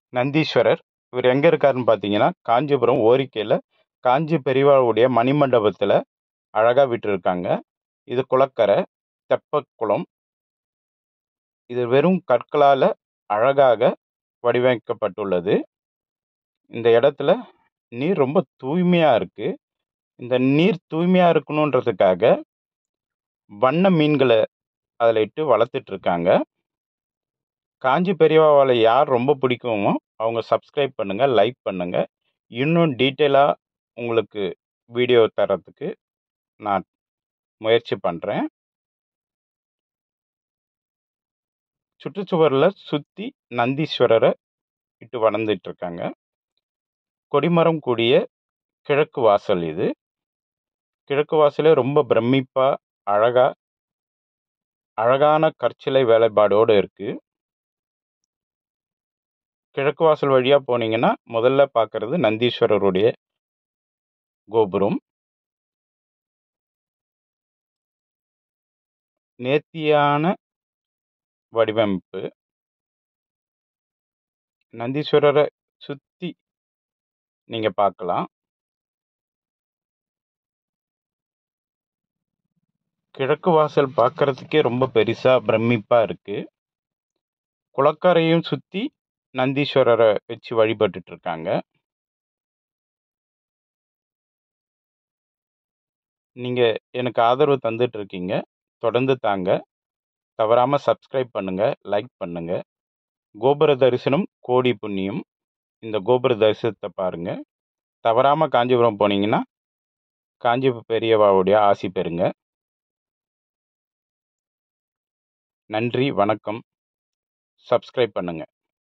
நந்தீஸ்வரர் இவர் எங்கே இருக்காருன்னு பார்த்தீங்கன்னா காஞ்சிபுரம் ஓரிக்கையில் காஞ்சி பெரியவாவுடைய மணிமண்டபத்தில் அழகாக விட்டிருக்காங்க இது குளக்கரை தெப்பக்குளம் இது வெறும் கற்களால் அழகாக வடிவமைக்கப்பட்டுள்ளது இந்த இடத்துல நீர் ரொம்ப தூய்மையாக இருக்குது இந்த நீர் தூய்மையாக இருக்கணுன்றதுக்காக வண்ண மீன்களை அதில் இட்டு வளர்த்துட்ருக்காங்க காஞ்சி பெரியவாவால் யார் ரொம்ப பிடிக்குமோ அவங்க சப்ஸ்கிரைப் பண்ணுங்கள் லைக் பண்ணுங்கள் இன்னும் டீட்டெயிலாக உங்களுக்கு வீடியோ தரத்துக்கு நான் முயற்சி பண்ணுறேன் சுற்றுச்சுவரில் சுற்றி நந்தீஸ்வரரை இட்டு வளர்ந்துட்டுருக்காங்க கொடிமரம் கூடிய கிழக்கு வாசல் இது கிழக்கு வாசலே ரொம்ப பிரமிப்பாக அழகாக அழகான கற்சிலை வேலைப்பாடோடு இருக்குது கிழக்கு வாசல் வழியாக போனீங்கன்னா முதல்ல பார்க்குறது நந்தீஸ்வரருடைய கோபுரம் நேர்த்தியான வடிவமைப்பு நந்தீஸ்வரரை சுற்றி நீங்கள் பார்க்கலாம் கிழக்கு வாசல் பார்க்குறதுக்கே ரொம்ப பெருசாக பிரமிப்பாக இருக்குது குளக்கரையும் சுற்றி நந்தீஸ்வரரை வச்சு வழிபட்டுட்டு இருக்காங்க நீங்கள் எனக்கு ஆதரவு தந்துட்டு இருக்கீங்க தொடர்ந்து தாங்க தவறாமல் சப்ஸ்கிரைப் பண்ணுங்கள் லைக் பண்ணுங்கள் கோபுர தரிசனம் கோடி புண்ணியம் இந்த கோபுர தரிசனத்தை பாருங்கள் தவறாமல் காஞ்சிபுரம் போனீங்கன்னா காஞ்சி பெரியவாவுடைய ஆசி பெறுங்க நன்றி வணக்கம் சப்ஸ்கிரைப் பண்ணுங்கள்